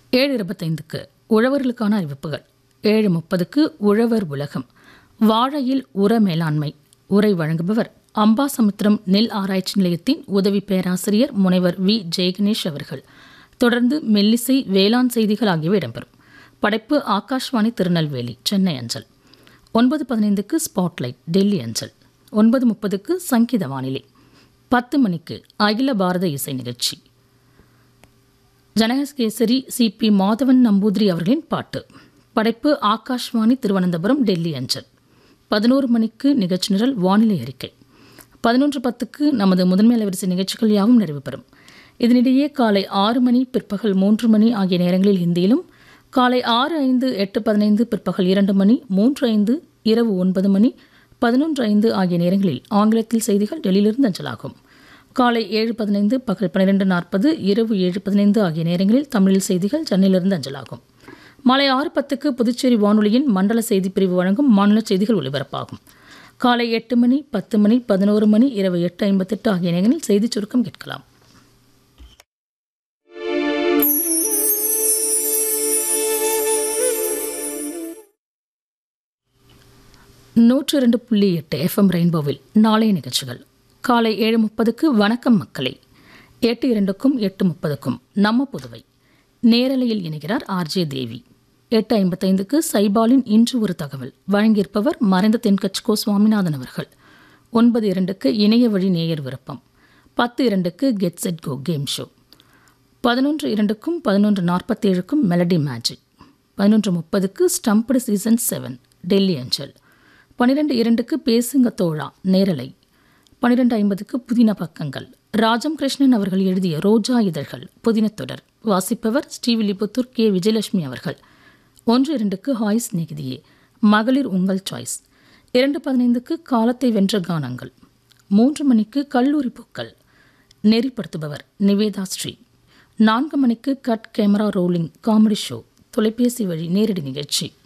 ஏழு இருபத்தைந்துக்கு உழவர்களுக்கான அறிவிப்புகள் ஏழு முப்பதுக்கு உழவர் உலகம் வாழையில் உர மேலாண்மை உரை வழங்குபவர் அம்பாசமுத்திரம் நெல் ஆராய்ச்சி நிலையத்தின் உதவி பேராசிரியர் முனைவர் வி ஜெயகணேஷ் அவர்கள் தொடர்ந்து மெல்லிசை வேளாண் செய்திகள் ஆகியவை இடம்பெறும் படைப்பு ஆகாஷ்வாணி திருநெல்வேலி சென்னை அஞ்சல் ஒன்பது பதினைந்துக்கு ஸ்பாட்லைட் டெல்லி அஞ்சல் ஒன்பது முப்பதுக்கு சங்கீத வானிலை பத்து மணிக்கு அகில பாரத இசை நிகழ்ச்சி ஜனகேசரி சி பி மாதவன் நம்பூதிரி அவர்களின் பாட்டு படைப்பு ஆகாஷ்வாணி திருவனந்தபுரம் டெல்லி அஞ்சல் பதினோரு மணிக்கு நிகழ்ச்சி நிரல் வானிலை அறிக்கை பதினொன்று பத்துக்கு நமது முதன்மை அலைவரிசை நிகழ்ச்சிகள் யாவும் நிறைவு பெறும் இதனிடையே காலை ஆறு மணி பிற்பகல் மூன்று மணி ஆகிய நேரங்களில் ஹிந்தியிலும் காலை ஆறு ஐந்து எட்டு பதினைந்து பிற்பகல் இரண்டு மணி மூன்று ஐந்து இரவு ஒன்பது மணி பதினொன்று ஐந்து ஆகிய நேரங்களில் ஆங்கிலத்தில் செய்திகள் டெல்லியிலிருந்து அஞ்சலாகும் காலை ஏழு பதினைந்து பகல் பன்னிரெண்டு நாற்பது இரவு ஏழு பதினைந்து ஆகிய நேரங்களில் தமிழில் செய்திகள் சென்னையிலிருந்து அஞ்சலாகும் மாலை ஆறு பத்துக்கு புதுச்சேரி வானொலியின் மண்டல செய்திப் பிரிவு வழங்கும் மாநில செய்திகள் ஒலிபரப்பாகும் காலை எட்டு மணி பத்து மணி பதினோரு மணி இரவு எட்டு ஐம்பத்தெட்டு ஆகிய நேரங்களில் செய்திச் சுருக்கம் கேட்கலாம் நூற்று இரண்டு புள்ளி எட்டு எஃப்எம் ரெயின்போவில் நாளைய நிகழ்ச்சிகள் காலை ஏழு முப்பதுக்கு வணக்கம் மக்களே எட்டு இரண்டுக்கும் எட்டு முப்பதுக்கும் நம்ம புதுவை நேரலையில் இணைகிறார் ஆர்ஜே தேவி எட்டு ஐம்பத்தைந்துக்கு சைபாலின் இன்று ஒரு தகவல் வழங்கியிருப்பவர் மறைந்த தென்கட்சிகோ சுவாமிநாதன் அவர்கள் ஒன்பது இரண்டுக்கு இணைய வழி நேயர் விருப்பம் பத்து இரண்டுக்கு get set go game show பதினொன்று இரண்டுக்கும் பதினொன்று நாற்பத்தேழுக்கும் மெலடி மேஜிக் பதினொன்று முப்பதுக்கு ஸ்டம்படு சீசன் செவன் டெல்லி அஞ்சல் பன்னிரெண்டு இரண்டுக்கு பேசுங்க தோழா நேரலை பன்னிரெண்டு ஐம்பதுக்கு புதின பக்கங்கள் ராஜம் கிருஷ்ணன் அவர்கள் எழுதிய ரோஜா இதழ்கள் புதின தொடர் வாசிப்பவர் ஸ்ரீவில்லிபுத்தூர் கே விஜயலட்சுமி அவர்கள் ஒன்று இரண்டுக்கு ஹாய்ஸ் நிகுதியே மகளிர் உங்கள் சாய்ஸ் இரண்டு பதினைந்துக்கு காலத்தை வென்ற கானங்கள் மூன்று மணிக்கு கல்லூரி பூக்கள் நெறிப்படுத்துபவர் நிவேதா ஸ்ரீ நான்கு மணிக்கு cut camera rolling comedy show தொலைபேசி வழி நேரடி நிகழ்ச்சி